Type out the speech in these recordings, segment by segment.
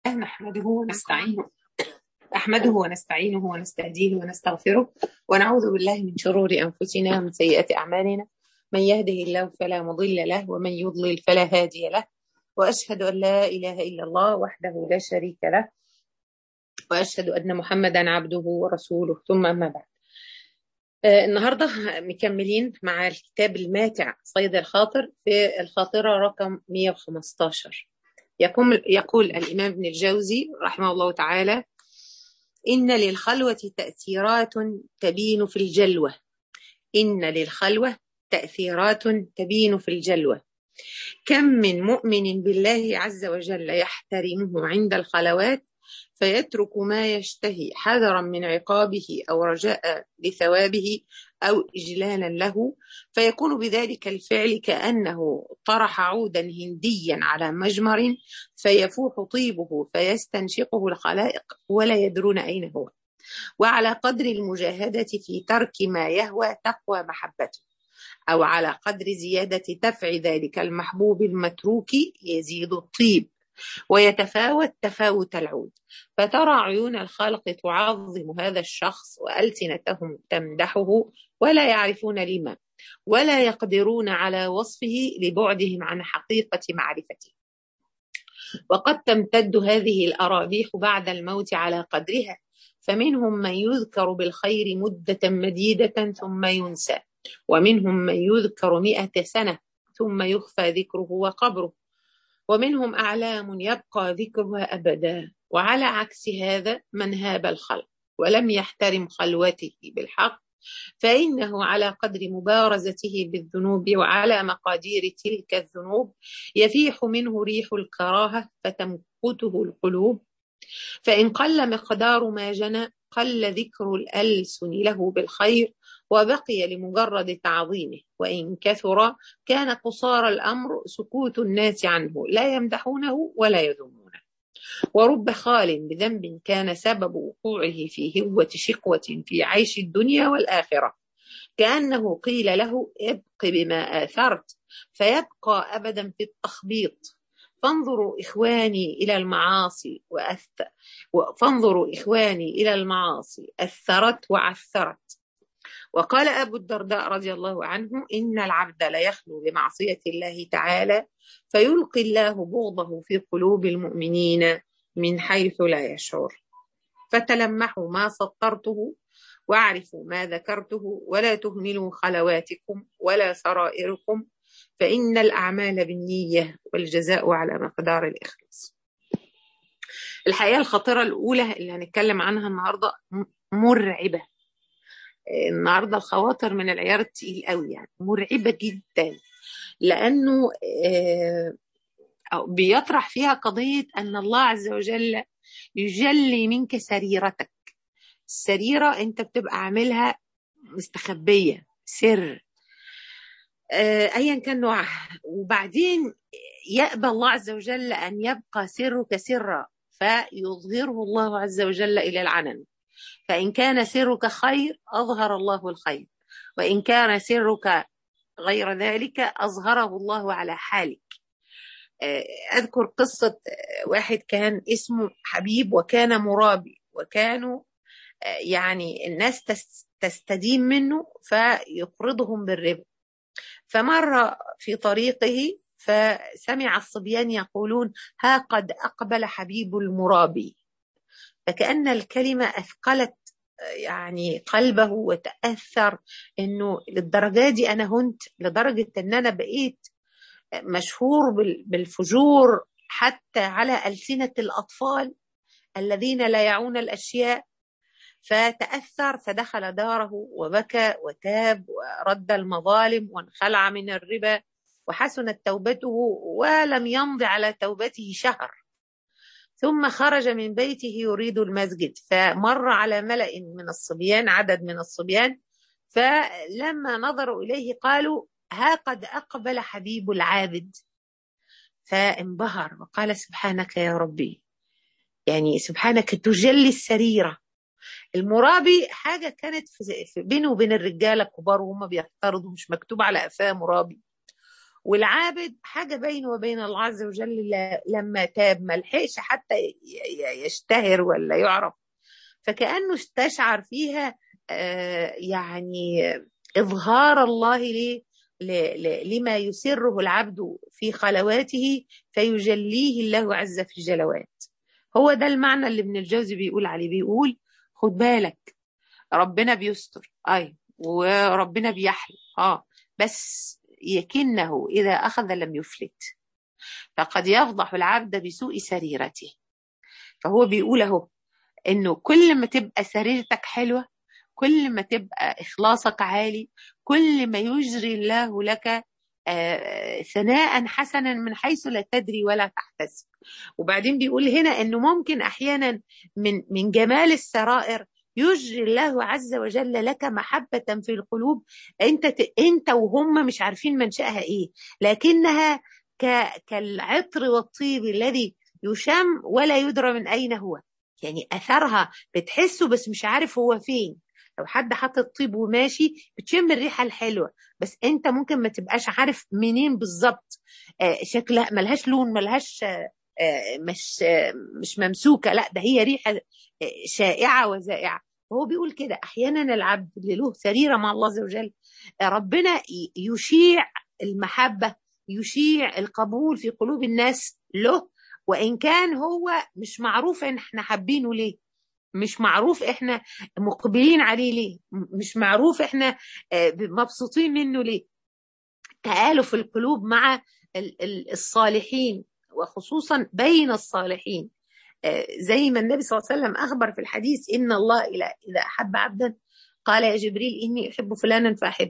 نحمده ونستعينه أحمده ونستعينه ونستهديه ونستغفره ونعوذ بالله من شرور أنفسنا ومن سيئات أعمالنا من يهده الله فلا مضل له ومن يضلل فلا هادي له وأشهد أن لا إله إلا الله وحده لا شريك له وأشهد أن محمدا عبده ورسوله ثم أما بعد آه النهاردة مكملين مع الكتاب الماتع صيد الخاطر في الخاطرة رقم 115 يقول, يقول الإمام ابن الجوزي رحمه الله تعالى إن للخلوة تأثيرات تبين في الجلوة إن للخلوة تأثيرات تبين في الجلوة كم من مؤمن بالله عز وجل يحترمه عند الخلوات فيترك ما يشتهي حذرا من عقابه أو رجاء لثوابه أو إجلالا له فيكون بذلك الفعل كأنه طرح عودا هنديا على مجمر فيفوح طيبه فيستنشقه الخلائق ولا يدرون أين هو وعلى قدر المجاهدة في ترك ما يهوى تقوى محبته أو على قدر زيادة دفع ذلك المحبوب المتروك يزيد الطيب ويتفاوت تفاوت العود فترى عيون الخلق تعظم هذا الشخص وألسنتهم تمدحه ولا يعرفون لما ولا يقدرون على وصفه لبعدهم عن حقيقة معرفته وقد تمتد هذه الأراضيح بعد الموت على قدرها فمنهم من يذكر بالخير مدة مديدة ثم ينسى ومنهم من يذكر مئة سنة ثم يخفى ذكره وقبره ومنهم أعلام يبقى ذكرها أبدا وعلى عكس هذا من هاب الخلق ولم يحترم خلوته بالحق فإنه على قدر مبارزته بالذنوب وعلى مقادير تلك الذنوب يفيح منه ريح الكراهة فتمقته القلوب فإن قل مقدار ما جنى قل ذكر الألسن له بالخير وبقي لمجرد تعظيمه وإن كثر كان قصار الأمر سكوت الناس عنه لا يمدحونه ولا يذمونه ورب خال بذنب كان سبب وقوعه في هوة شقوة في عيش الدنيا والآخرة كأنه قيل له ابق بما آثرت فيبقى أبدا في التخبيط فانظروا إخواني إلى المعاصي وأث... فانظروا إخواني إلى المعاصي أثرت وعثرت وقال أبو الدرداء رضي الله عنه إن العبد ليخلو بمعصية الله تعالى فيلقي الله بغضه في قلوب المؤمنين من حيث لا يشعر فتلمحوا ما سطرته واعرفوا ما ذكرته ولا تهملوا خلواتكم ولا سرائركم فإن الأعمال بالنية والجزاء على مقدار الإخلاص الحقيقة الخطيرة الأولى اللي هنتكلم عنها النهاردة مرعبة النهاردة الخواطر من العيار التقيل قوي يعني مرعبة جدا لأنه بيطرح فيها قضية أن الله عز وجل يجلي منك سريرتك السريرة أنت بتبقى عاملها مستخبية سر ايا كان نوعها وبعدين يأبى الله عز وجل ان يبقى سرك سرا فيظهره الله عز وجل الى العلن فان كان سرك خير اظهر الله الخير وان كان سرك غير ذلك اظهره الله على حالك اذكر قصه واحد كان اسمه حبيب وكان مرابي وكانوا يعني الناس تستدين منه فيقرضهم بالربا فمر في طريقه فسمع الصبيان يقولون ها قد أقبل حبيب المرابي فكأن الكلمة أثقلت يعني قلبه وتأثر إنه للدرجة دي أنا هنت لدرجة إن أنا بقيت مشهور بالفجور حتى على ألسنة الأطفال الذين لا يعون الأشياء فتأثر فدخل داره وبكى وتاب ورد المظالم وانخلع من الربا وحسنت توبته ولم يمض على توبته شهر ثم خرج من بيته يريد المسجد فمر على ملأ من الصبيان عدد من الصبيان فلما نظروا إليه قالوا ها قد أقبل حبيب العابد فانبهر وقال سبحانك يا ربي يعني سبحانك تجلي السريره المرابي حاجة كانت في بينه وبين الرجالة الكبار وهم بيفترضوا مش مكتوب على قفاه مرابي والعابد حاجة بينه وبين الله عز وجل لما تاب ما لحقش حتى يشتهر ولا يعرف فكأنه استشعر فيها يعني إظهار الله ليه لما يسره العبد في خلواته فيجليه الله عز في الجلوات هو ده المعنى اللي ابن الجوزي بيقول عليه بيقول خد بالك ربنا بيستر اي وربنا بيحلم اه بس يكنه اذا اخذ لم يفلت فقد يفضح العبد بسوء سريرته فهو بيقول اهو انه كل ما تبقى سريرتك حلوه كل ما تبقى اخلاصك عالي كل ما يجري الله لك آه ثناء حسنا من حيث لا تدري ولا تحتسب وبعدين بيقول هنا انه ممكن احيانا من من جمال السرائر يجري الله عز وجل لك محبة في القلوب انت انت وهم مش عارفين منشأها ايه لكنها كالعطر والطيب الذي يشم ولا يدرى من اين هو يعني اثرها بتحسه بس مش عارف هو فين لو حد حط الطيب وماشي بتشم الريحه الحلوه بس انت ممكن ما تبقاش عارف منين بالظبط آه شكلها ملهاش لون ملهاش آه مش آه مش ممسوكه لا ده هي ريحه شائعه وزائعه وهو بيقول كده احيانا العبد اللي له سريره مع الله عز وجل ربنا يشيع المحبه يشيع القبول في قلوب الناس له وان كان هو مش معروف ان احنا حابينه ليه مش معروف احنا مقبلين عليه ليه مش معروف احنا مبسوطين منه ليه تآلف القلوب مع الصالحين وخصوصا بين الصالحين زي ما النبي صلى الله عليه وسلم أخبر في الحديث إن الله إذا أحب عبدا قال يا جبريل إني أحب فلانا فأحب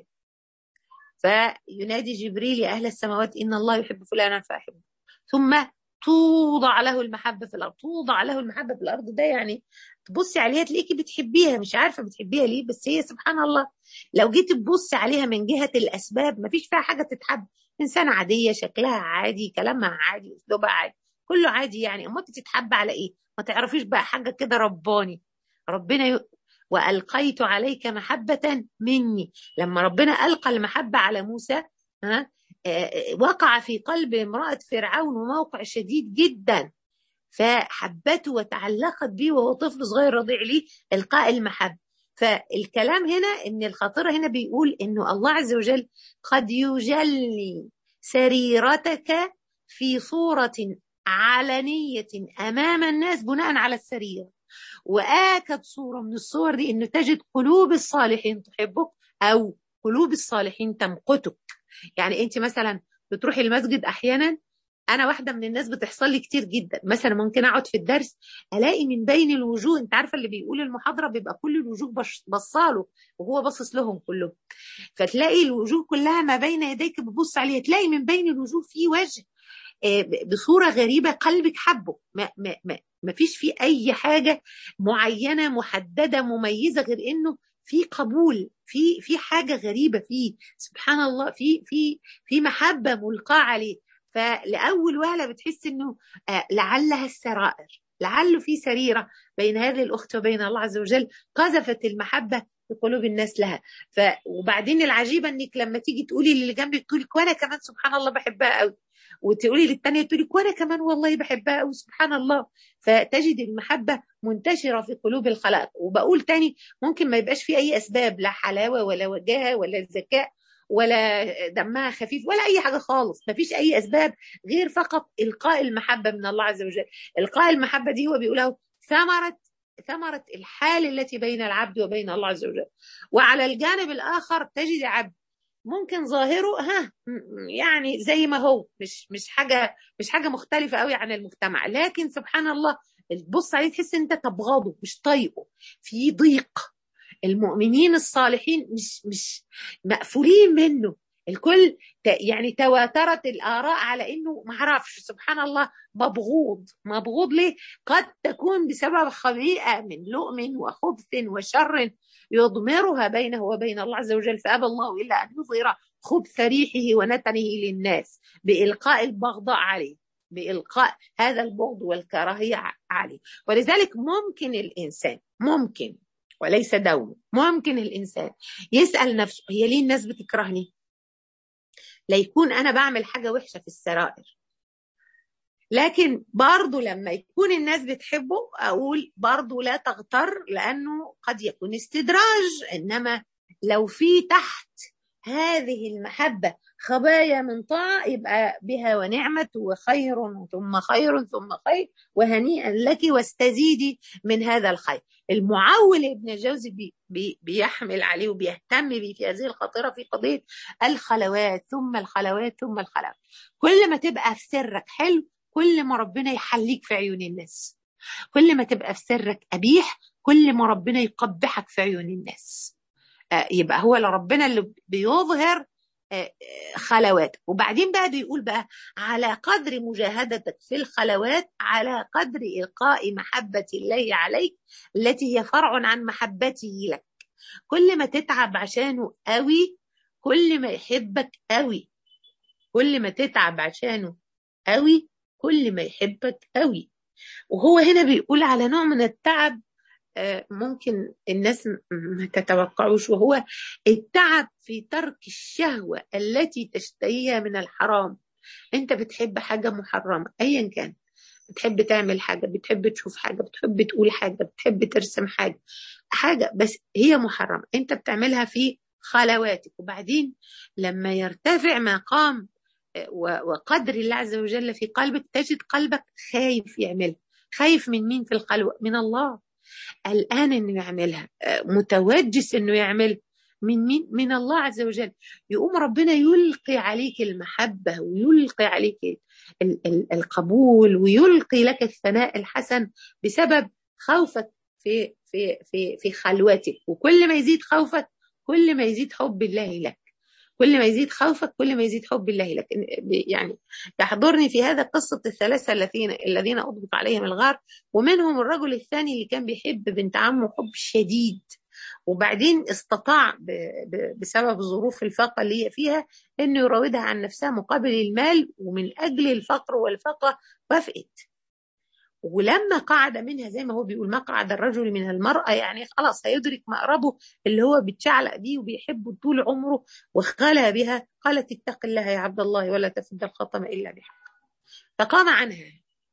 فينادي جبريل يا أهل السماوات إن الله يحب فلانا فأحب ثم توضع له المحبة في الأرض توضع له المحبة في الأرض ده يعني تبصي عليها تلاقيكي بتحبيها مش عارفة بتحبيها ليه بس هي سبحان الله لو جيت تبصي عليها من جهة الأسباب مفيش فيها حاجة تتحب إنسانة عادية شكلها عادي كلامها عادي أسلوبها عادي كله عادي يعني أما تتحب على إيه ما تعرفيش بقى حاجة كده رباني ربنا ي... وألقيت عليك محبة مني لما ربنا ألقى المحبة على موسى ها وقع في قلب امرأة فرعون موقع شديد جدا فحبته وتعلقت به وهو طفل صغير رضيع ليه القاء المحبة فالكلام هنا ان الخاطرة هنا بيقول انه الله عز وجل قد يجلي سريرتك في صورة علنية امام الناس بناء على السريرة واكد صورة من الصور دي انه تجد قلوب الصالحين تحبك او قلوب الصالحين تمقتك يعني انت مثلا بتروحي المسجد احيانا انا واحده من الناس بتحصل لي كتير جدا مثلا ممكن اقعد في الدرس الاقي من بين الوجوه انت عارفه اللي بيقول المحاضره بيبقى كل الوجوه بصاله وهو باصص لهم كلهم فتلاقي الوجوه كلها ما بين يديك بتبص عليها تلاقي من بين الوجوه في وجه بصوره غريبه قلبك حبه ما, ما, ما, ما فيش فيه اي حاجه معينه محدده مميزه غير انه في قبول في في حاجه غريبه فيه سبحان الله في في في محبه ملقاه عليه فلاول وهله بتحس انه لعلها السرائر لعله في سريره بين هذه الاخت وبين الله عز وجل قذفت المحبه في قلوب الناس لها ف وبعدين العجيبه انك لما تيجي تقولي للي جنبك تقولي وانا كمان سبحان الله بحبها قوي وتقولي للتانية تقولي وانا كمان والله بحبها قوي سبحان الله فتجد المحبه منتشره في قلوب الخلائق وبقول تاني ممكن ما يبقاش في اي اسباب لا حلاوه ولا وجاهه ولا ذكاء ولا دمها خفيف ولا اي حاجه خالص ما فيش اي اسباب غير فقط القاء المحبه من الله عز وجل القاء المحبه دي هو بيقوله ثمره ثمره الحال التي بين العبد وبين الله عز وجل وعلى الجانب الاخر تجد عبد ممكن ظاهره ها يعني زي ما هو مش مش حاجه مش حاجه مختلفه قوي عن المجتمع لكن سبحان الله تبص عليه تحس ان انت تبغضه مش طايقه في ضيق المؤمنين الصالحين مش مش مقفولين منه الكل يعني تواترت الاراء على انه ما اعرفش سبحان الله مبغوض مبغوض ليه قد تكون بسبب خبيئه من لؤم وخبث وشر يضمرها بينه وبين الله عز وجل فابى الله الا ان يظهر خبث ريحه ونتنه للناس بالقاء البغضاء عليه بإلقاء هذا البغض والكراهية عليه ولذلك ممكن الإنسان ممكن وليس دوم ممكن الإنسان يسأل نفسه هي ليه الناس بتكرهني لا يكون انا بعمل حاجه وحشه في السرائر لكن برضو لما يكون الناس بتحبه اقول برضو لا تغتر لانه قد يكون استدراج انما لو في تحت هذه المحبة خبايا من طاعة يبقى بها ونعمة وخير ثم خير ثم خير وهنيئا لك واستزيدي من هذا الخير المعول ابن الجوزي بي بي بيحمل عليه وبيهتم به في هذه الخطيرة في قضية الخلوات ثم الخلوات ثم الخلوات كل ما تبقى في سرك حلو كل ما ربنا يحليك في عيون الناس كل ما تبقى في سرك قبيح كل ما ربنا يقبحك في عيون الناس يبقى هو ربنا اللي بيظهر خلوات وبعدين بقى بيقول بقى على قدر مجاهدتك في الخلوات على قدر إلقاء محبة الله عليك التي هي فرع عن محبته لك كل ما تتعب عشانه قوي كل ما يحبك قوي كل ما تتعب عشانه قوي كل ما يحبك قوي وهو هنا بيقول على نوع من التعب ممكن الناس ما تتوقعوش وهو التعب في ترك الشهوة التي تشتهيها من الحرام انت بتحب حاجة محرمة ايا كان بتحب تعمل حاجة بتحب تشوف حاجة بتحب تقول حاجة بتحب ترسم حاجة حاجة بس هي محرمة انت بتعملها في خلواتك وبعدين لما يرتفع مقام وقدر الله عز وجل في قلبك تجد قلبك خايف يعملها خايف من مين في الخلوة من الله قلقان انه يعملها متوجس انه يعمل من مين من الله عز وجل يقوم ربنا يلقي عليك المحبة ويلقي عليك ال- ال- القبول ويلقي لك الثناء الحسن بسبب خوفك في في في في خلوتك وكل ما يزيد خوفك كل ما يزيد حب الله لك كل ما يزيد خوفك كل ما يزيد حب الله لك يعني يحضرني في هذا قصة الثلاثة الذين الذين أضبط عليهم الغار ومنهم الرجل الثاني اللي كان بيحب بنت عمه حب شديد وبعدين استطاع بسبب ظروف الفاقة اللي هي فيها انه يراودها عن نفسها مقابل المال ومن اجل الفقر والفاقة وافقت ولما قعد منها زي ما هو بيقول مقعد الرجل من المرأة يعني خلاص هيدرك مقربه اللي هو بيتشعلق بيه وبيحبه طول عمره وخلى بها قالت اتق الله يا عبد الله ولا تفد الخطم إلا بحق فقام عنها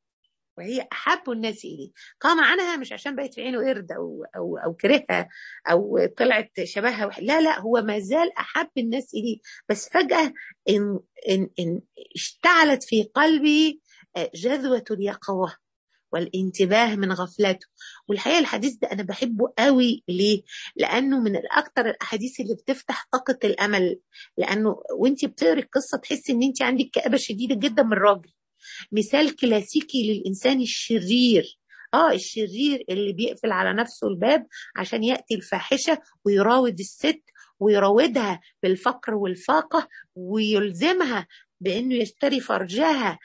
وهي أحب الناس إليه قام عنها مش عشان بقت في عينه قرد أو, أو, أو كرهها أو طلعت شبهها لا لا هو ما زال أحب الناس إليه بس فجأة إن, إن, إن اشتعلت في قلبي جذوة اليقظة والانتباه من غفلته والحقيقه الحديث ده انا بحبه قوي ليه لانه من الاكثر الاحاديث اللي بتفتح طاقه الامل لانه وانت بتقري القصه تحسي ان انت عندك كابه شديده جدا من الراجل مثال كلاسيكي للانسان الشرير اه الشرير اللي بيقفل على نفسه الباب عشان ياتي الفاحشه ويراود الست ويراودها بالفقر والفاقه ويلزمها بانه يشتري فرجها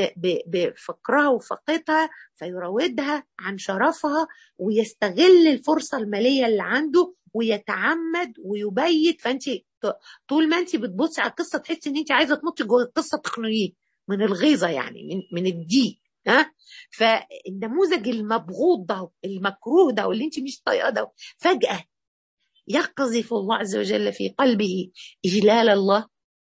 بفقرها وفاقتها فيراودها عن شرفها ويستغل الفرصه الماليه اللي عنده ويتعمد ويبيت فانت طول ما انت بتبصي على القصه تحسي ان انت عايزه تنطي جوه القصه تقنعيه من الغيظه يعني من من الضيق ها فالنموذج المبغوض ده المكروه ده واللي انت مش طايقاه ده فجاه يقذف الله عز وجل في قلبه اجلال الله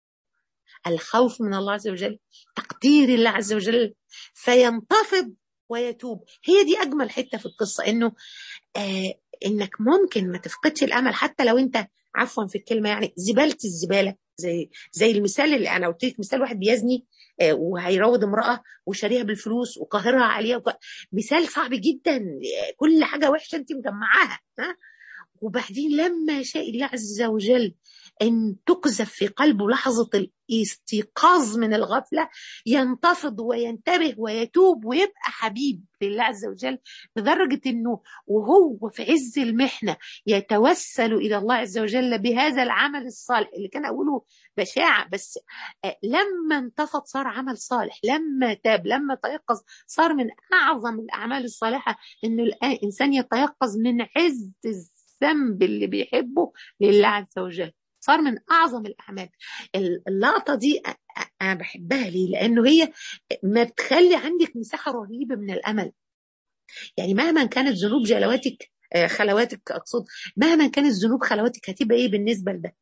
الخوف من الله عز وجل تقدير الله عز وجل فينتفض ويتوب هي دي اجمل حته في القصه انه آه انك ممكن ما تفقدش الامل حتى لو انت عفوا في الكلمه يعني زباله الزباله زي زي المثال اللي انا قلت لك مثال واحد بيزني آه وهيراود امراه وشاريها بالفلوس وقاهرها عليها وك... مثال صعب جدا كل حاجه وحشه انت مجمعاها ها وبعدين لما شاء الله عز وجل ان تقذف في قلبه لحظه الاستيقاظ من الغفله ينتفض وينتبه ويتوب ويبقى حبيب لله عز وجل لدرجه انه وهو في عز المحنه يتوسل الى الله عز وجل بهذا العمل الصالح اللي كان اقوله بشاعه بس لما انتفض صار عمل صالح لما تاب لما تيقظ صار من اعظم الاعمال الصالحه انه الانسان يتيقظ من عز الذنب اللي بيحبه لله عز وجل صار من اعظم الاعمال اللقطه دي انا بحبها ليه لانه هي ما بتخلي عندك مساحه رهيبه من الامل يعني مهما كانت ذنوب جلواتك خلواتك اقصد مهما كانت ذنوب خلواتك هتبقى ايه بالنسبه لده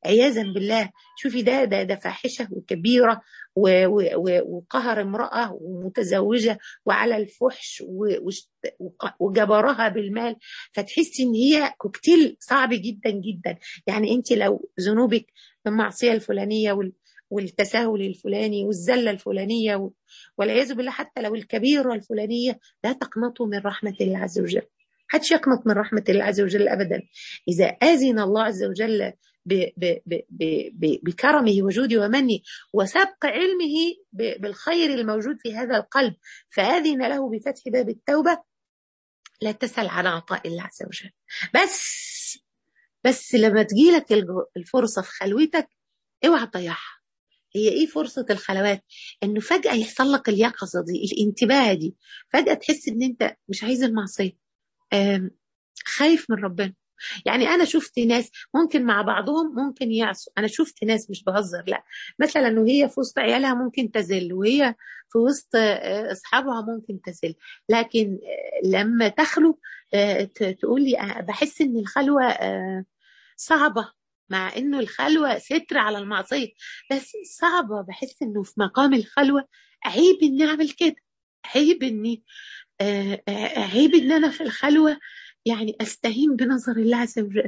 عياذا بالله شوفي ده ده ده فاحشه وكبيره وقهر امراه ومتزوجه وعلى الفحش وجبرها بالمال فتحسي ان هي كوكتيل صعب جدا جدا يعني انت لو ذنوبك المعصيه الفلانيه والتساهل الفلاني والزله الفلانيه والعياذ بالله حتى لو الكبيره الفلانيه لا تقنطوا من رحمه الله عز وجل حدش يقنط من رحمة الله عز وجل أبدا إذا آذن الله عز وجل ب ب ب بكرمه وجوده ومنه وسبق علمه بالخير الموجود في هذا القلب فآذن له بفتح باب التوبة لا تسأل عن عطاء الله عز وجل بس بس لما تجيلك الفرصة في خلوتك اوعى تضيعها هي ايه فرصة الخلوات انه فجأة يحصل لك اليقظة دي الانتباه دي فجأة تحس ان انت مش عايز المعصية خايف من ربنا يعني انا شفت ناس ممكن مع بعضهم ممكن يعصوا انا شفت ناس مش بهزر لا مثلا وهي في وسط عيالها ممكن تزل وهي في وسط اصحابها ممكن تزل لكن لما تخلو تقول لي بحس ان الخلوه صعبه مع انه الخلوه ستر على المعصيه بس صعبه بحس انه في مقام الخلوه عيب اني اعمل كده عيب اني عيب ان انا في الخلوه يعني استهين بنظر الله عز وجل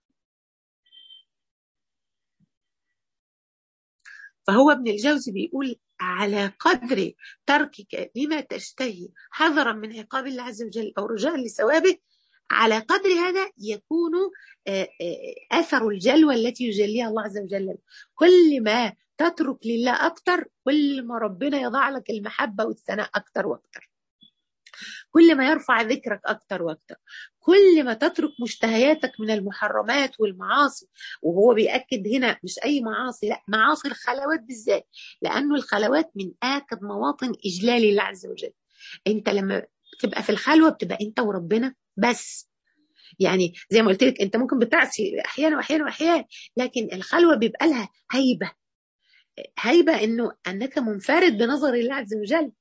فهو ابن الجوزي بيقول على قدر تركك لما تشتهي حذرا من عقاب الله عز وجل او رجاء لثوابه على قدر هذا يكون اثر الجلوه التي يجليها الله عز وجل كل ما تترك لله اكثر كل ما ربنا يضع لك المحبه والثناء اكثر واكثر كل ما يرفع ذكرك أكتر وأكتر كل ما تترك مشتهياتك من المحرمات والمعاصي وهو بيأكد هنا مش أي معاصي لا معاصي الخلوات بالذات لأنه الخلوات من آكد مواطن إجلال الله عز وجل أنت لما تبقى في الخلوة بتبقى أنت وربنا بس يعني زي ما قلت لك انت ممكن بتعصي احيانا واحيانا واحيانا لكن الخلوه بيبقى لها هيبه هيبه انه انك منفرد بنظر الله عز وجل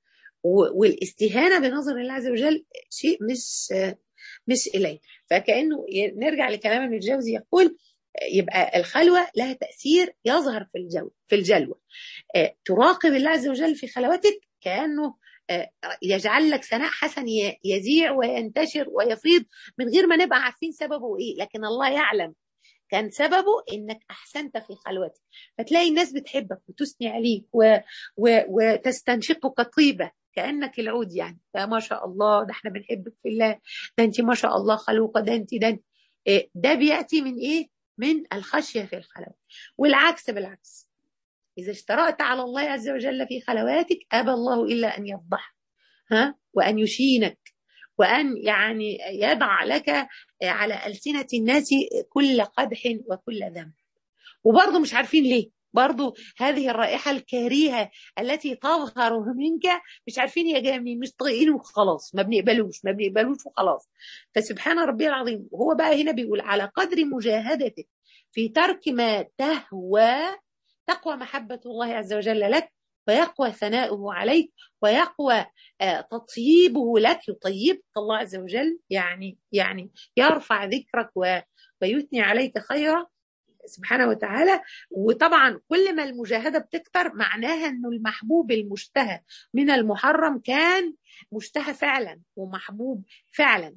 والاستهانه بنظر الله عز وجل شيء مش مش اليه فكانه نرجع لكلام ابن الجوزي يقول يبقى الخلوه لها تاثير يظهر في الجو في الجلوه تراقب الله عز وجل في خلوتك كانه يجعل لك ثناء حسن يذيع وينتشر ويفيض من غير ما نبقى عارفين سببه ايه لكن الله يعلم كان سببه انك احسنت في خلوتك فتلاقي الناس بتحبك وتثني عليك و... و... وتستنشقك طيبه كانك العود يعني فما شاء الله ده احنا بنحبك في الله ده انت ما شاء الله خلوقه ده انت ده انت إيه ده بياتي من ايه؟ من الخشيه في الخلوات والعكس بالعكس اذا اشترأت على الله عز وجل في خلواتك ابى الله الا ان يفضحك ها وان يشينك وأن يعني يضع لك على ألسنة الناس كل قدح وكل ذنب وبرضه مش عارفين ليه برضه هذه الرائحة الكريهة التي تظهر منك مش عارفين هي جاية منين مش طايقينه وخلاص ما بنقبلوش ما بنقبلوش وخلاص فسبحان ربي العظيم هو بقى هنا بيقول على قدر مجاهدتك في ترك ما تهوى تقوى محبة الله عز وجل لك ويقوى ثناؤه عليك ويقوى تطييبه لك يطيبك الله عز وجل يعني يعني يرفع ذكرك ويثني عليك خيرا سبحانه وتعالى وطبعا كل ما المجاهده بتكتر معناها انه المحبوب المشتهى من المحرم كان مشتهى فعلا ومحبوب فعلا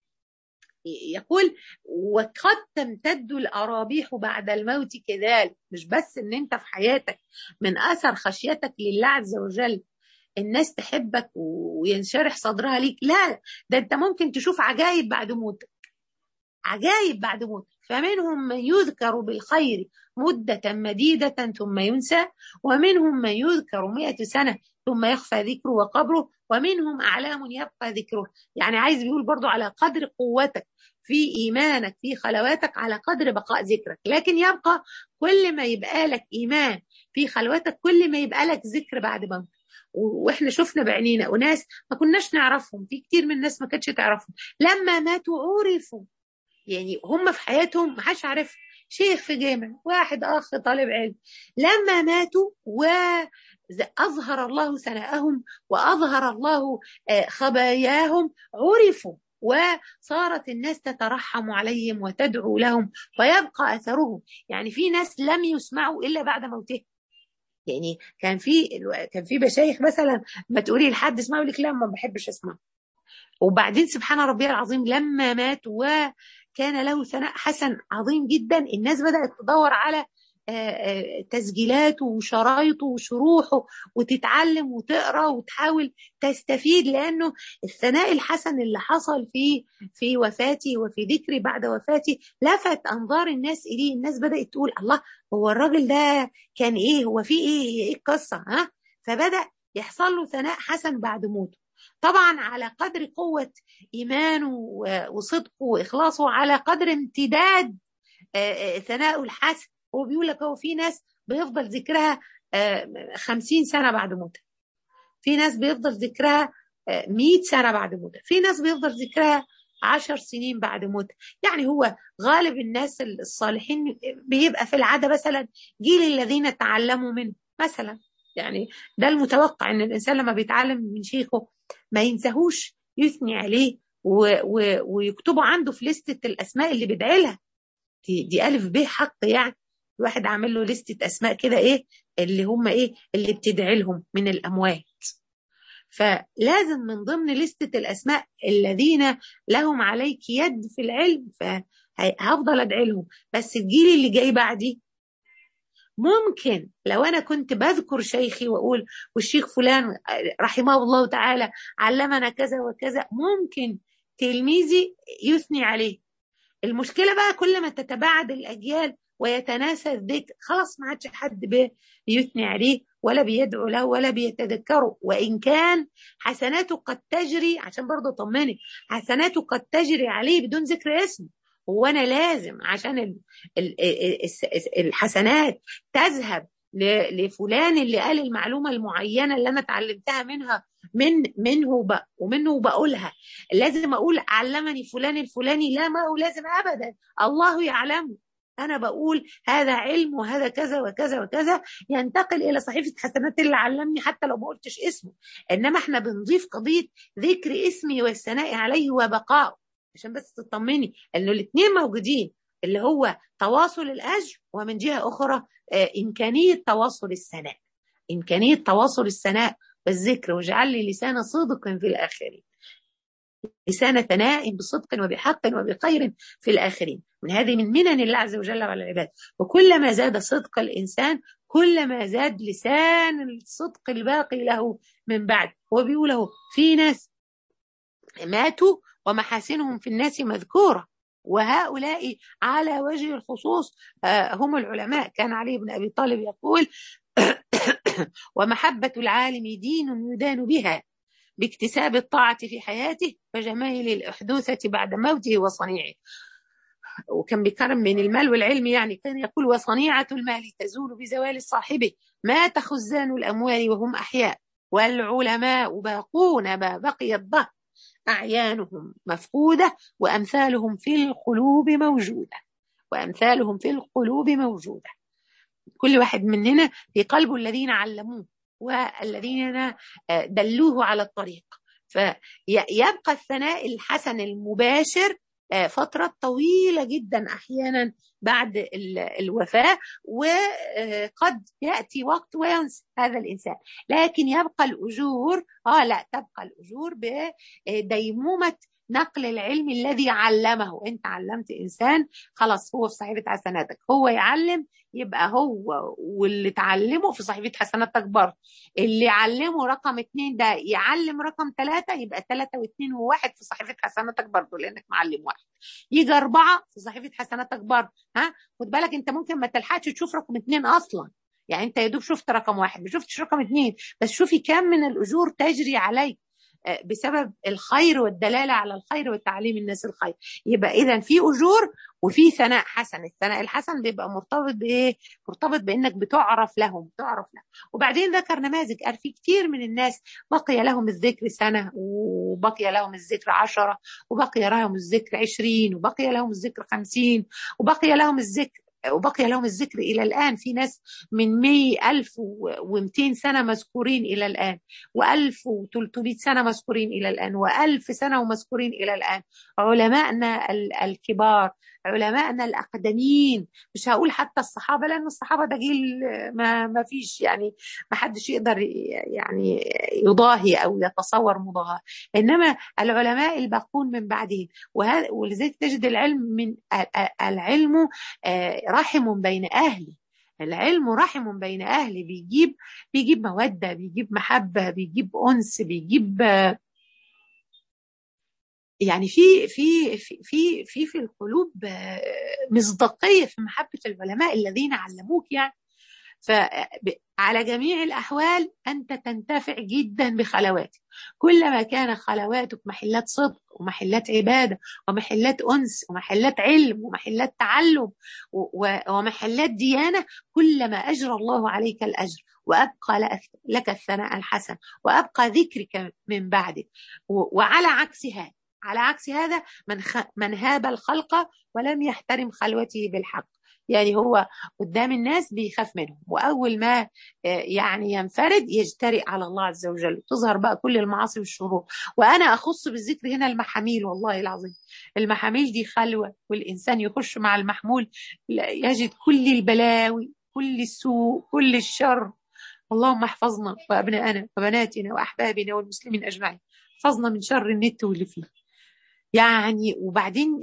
يقول وقد تمتد الأرابيح بعد الموت كذلك مش بس ان انت في حياتك من اثر خشيتك لله عز وجل الناس تحبك وينشرح صدرها ليك لا ده انت ممكن تشوف عجائب بعد موتك عجائب بعد موتك فمنهم من يذكر بالخير مدة مديدة ثم ينسى ومنهم من يذكر مئة سنة ثم يخفى ذكره وقبره ومنهم أعلام يبقى ذكره يعني عايز بيقول برضو على قدر قوتك في إيمانك في خلواتك على قدر بقاء ذكرك لكن يبقى كل ما يبقى لك إيمان في خلواتك كل ما يبقى لك ذكر بعد موتك واحنا شفنا بعينينا وناس ما كناش نعرفهم في كتير من الناس ما كانتش تعرفهم لما ماتوا عرفوا يعني هم في حياتهم ما حدش عارف شيخ في جامع واحد اخ طالب علم لما ماتوا واظهر الله ثناءهم واظهر الله خباياهم عرفوا وصارت الناس تترحم عليهم وتدعو لهم ويبقى اثرهم يعني في ناس لم يسمعوا الا بعد موتهم يعني كان في كان في مشايخ مثلا ما تقولي لحد اسمعوا لك لا ما بحبش اسمع وبعدين سبحان ربي العظيم لما مات وكان له ثناء حسن عظيم جدا الناس بدأت تدور على تسجيلاته وشرايطه وشروحه وتتعلم وتقرا وتحاول تستفيد لانه الثناء الحسن اللي حصل في في وفاتي وفي ذكري بعد وفاتي لفت انظار الناس اليه الناس بدات تقول الله هو الراجل ده كان ايه هو في ايه ايه القصه ها فبدا يحصل له ثناء حسن بعد موته طبعا على قدر قوه ايمانه وصدقه واخلاصه على قدر امتداد ثناءه الحسن هو بيقول لك هو في ناس بيفضل ذكرها خمسين سنة بعد موتها في ناس بيفضل ذكرها مئة سنة بعد موتها في ناس بيفضل ذكرها عشر سنين بعد موتها يعني هو غالب الناس الصالحين بيبقى في العادة مثلا جيل الذين تعلموا منه مثلا يعني ده المتوقع ان الانسان لما بيتعلم من شيخه ما ينساهوش يثني عليه و و ويكتبوا عنده في لستة الاسماء اللي بيدعي لها دي, دي الف ب حق يعني الواحد عامل له لستة اسماء كده ايه اللي هم ايه اللي بتدعي لهم من الاموات فلازم من ضمن لستة الاسماء الذين لهم عليك يد في العلم فهفضل ادعي لهم بس الجيل اللي جاي بعدي ممكن لو انا كنت بذكر شيخي واقول والشيخ فلان رحمه الله تعالى علمنا كذا وكذا ممكن تلميذي يثني عليه المشكله بقى كل ما تتباعد الاجيال ويتناسى الذكر خلاص ما عادش حد بيثني عليه ولا بيدعو له ولا بيتذكره وان كان حسناته قد تجري عشان برضه اطمنك حسناته قد تجري عليه بدون ذكر اسمه هو انا لازم عشان الحسنات تذهب لفلان اللي قال المعلومه المعينه اللي انا اتعلمتها منها من منه بقى ومنه بقولها لازم اقول علمني فلان الفلاني لا ما هو لازم ابدا الله يعلمه انا بقول هذا علم وهذا كذا وكذا وكذا ينتقل الى صحيفه حسنات اللي علمني حتى لو ما قلتش اسمه انما احنا بنضيف قضيه ذكر اسمي والثناء عليه وبقائه عشان بس تطمني انه الاثنين موجودين اللي هو تواصل الاجر ومن جهه اخرى امكانيه تواصل الثناء امكانيه تواصل الثناء والذكر واجعل لي لسان صدق في الاخرين لسان ثناء بصدق وبحق وبخير في الآخرين من هذه من منن الله عز وجل على العباد وكلما زاد صدق الإنسان كلما زاد لسان الصدق الباقي له من بعد هو بيقوله في ناس ماتوا ومحاسنهم في الناس مذكورة وهؤلاء على وجه الخصوص هم العلماء كان علي بن أبي طالب يقول ومحبة العالم دين يدان بها باكتساب الطاعة في حياته وجمال الأحدوثة بعد موته وصنيعه وكان بيكرم من المال والعلم يعني كان يقول وصنيعة المال تزول بزوال صاحبه مات خزان الأموال وهم أحياء والعلماء باقون ما بقي الظهر أعيانهم مفقودة وأمثالهم في القلوب موجودة وأمثالهم في القلوب موجودة كل واحد مننا في قلبه الذين علموه والذين دلوه على الطريق فيبقى الثناء الحسن المباشر فترة طويلة جدا أحيانا بعد الوفاة وقد يأتي وقت وينسى هذا الإنسان لكن يبقى الأجور آه لا تبقى الأجور بديمومة نقل العلم الذي علمه انت علمت انسان خلاص هو في صحيفه حسناتك هو يعلم يبقى هو واللي تعلمه في صحيفه حسناتك برضه اللي علمه رقم اتنين ده يعلم رقم ثلاثة يبقى ثلاثة واثنين وواحد في صحيفه حسناتك برضه لانك معلم واحد يجي أربعة في صحيفه حسناتك برضه ها خد بالك انت ممكن ما تلحقش تشوف رقم اتنين اصلا يعني انت يا دوب شفت رقم واحد ما شفتش رقم اتنين بس شوفي كم من الاجور تجري عليك بسبب الخير والدلاله على الخير وتعليم الناس الخير يبقى اذا في اجور وفي ثناء حسن الثناء الحسن بيبقى مرتبط بايه مرتبط بانك بتعرف لهم تعرف لهم وبعدين ذكر نماذج قال في كتير من الناس بقي لهم الذكر سنه وبقي لهم الذكر عشرة وبقي لهم الذكر عشرين وبقي لهم الذكر خمسين وبقي لهم الذكر وبقي لهم الذكر إلى الآن في ناس من مئة ألف ومئتين سنة مذكورين إلى الآن وألف وثلاثمائة سنة مذكورين إلى الآن وألف سنة ومذكورين إلى الآن علماءنا الكبار علماءنا الأقدمين مش هقول حتى الصحابة لأن الصحابة ده جيل ما, ما فيش يعني ما حدش يقدر يعني يضاهي أو يتصور مضاهاة إنما العلماء الباقون من بعدهم ولذلك تجد العلم من العلم رحم بين أهله العلم رحم بين أهله بيجيب بيجيب مودة بيجيب محبة بيجيب أنس بيجيب يعني في في في في في, في القلوب مصداقيه في محبه العلماء الذين علموك يعني فعلى جميع الأحوال أنت تنتفع جدا بخلواتك كلما كان خلواتك محلات صدق ومحلات عبادة ومحلات أنس ومحلات علم ومحلات تعلم ومحلات ديانة كلما أجرى الله عليك الأجر وأبقى لك الثناء الحسن وأبقى ذكرك من بعدك وعلى عكس هذا على عكس هذا من, خ... من هاب الخلق ولم يحترم خلوته بالحق يعني هو قدام الناس بيخاف منهم واول ما يعني ينفرد يجترئ على الله عز وجل تظهر بقى كل المعاصي والشرور وانا اخص بالذكر هنا المحاميل والله العظيم المحاميل دي خلوه والانسان يخش مع المحمول يجد كل البلاوي كل السوء كل الشر اللهم احفظنا وابنائنا وبناتنا واحبابنا والمسلمين اجمعين احفظنا من شر النت واللي فيه يعني وبعدين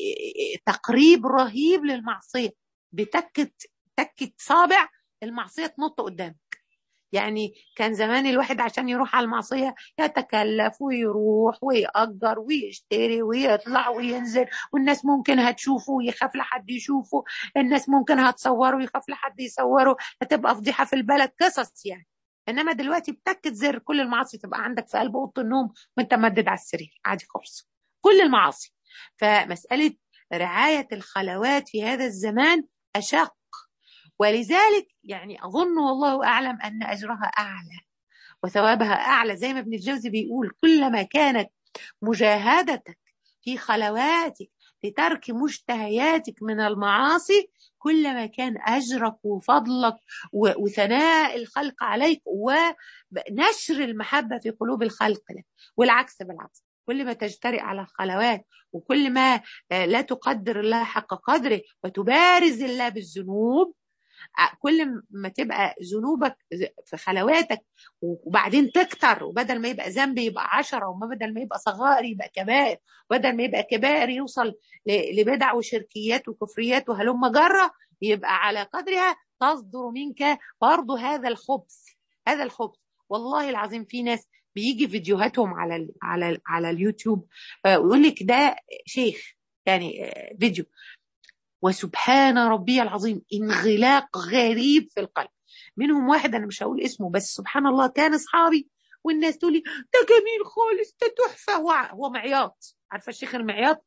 تقريب رهيب للمعصيه بتكة تكة صابع المعصية تنط قدامك يعني كان زمان الواحد عشان يروح على المعصية يتكلف ويروح ويأجر ويشتري ويطلع وينزل والناس ممكن هتشوفه ويخاف لحد يشوفه الناس ممكن هتصوره ويخاف لحد يصوره هتبقى فضيحة في البلد قصص يعني انما دلوقتي بتكة زر كل المعاصي تبقى عندك في قلب اوضه النوم وانت مدد على السرير عادي خالص كل المعاصي فمسألة رعاية الخلوات في هذا الزمان أشق ولذلك يعني أظن والله أعلم أن أجرها أعلى وثوابها أعلى زي ما ابن الجوزي بيقول كلما كانت مجاهدتك في خلواتك لترك مشتهياتك من المعاصي كلما كان أجرك وفضلك وثناء الخلق عليك ونشر المحبة في قلوب الخلق لك والعكس بالعكس كل ما تجترئ على الخلوات وكل ما لا تقدر الله حق قدره وتبارز الله بالذنوب كل ما تبقى ذنوبك في خلواتك وبعدين تكتر وبدل ما يبقى ذنب يبقى عشرة وبدل ما يبقى صغائر يبقى كبائر بدل ما يبقى كبائر يوصل لبدع وشركيات وكفريات وهلم جرة يبقى على قدرها تصدر منك برضه هذا الخبث هذا الخبث والله العظيم في ناس بيجي فيديوهاتهم على ال على ال على اليوتيوب ويقول لك ده شيخ يعني فيديو وسبحان ربي العظيم انغلاق غريب في القلب منهم واحد انا مش هقول اسمه بس سبحان الله كان اصحابي والناس تقول لي ده جميل خالص ده تحفه هو هو معياط عارفه الشيخ المعياط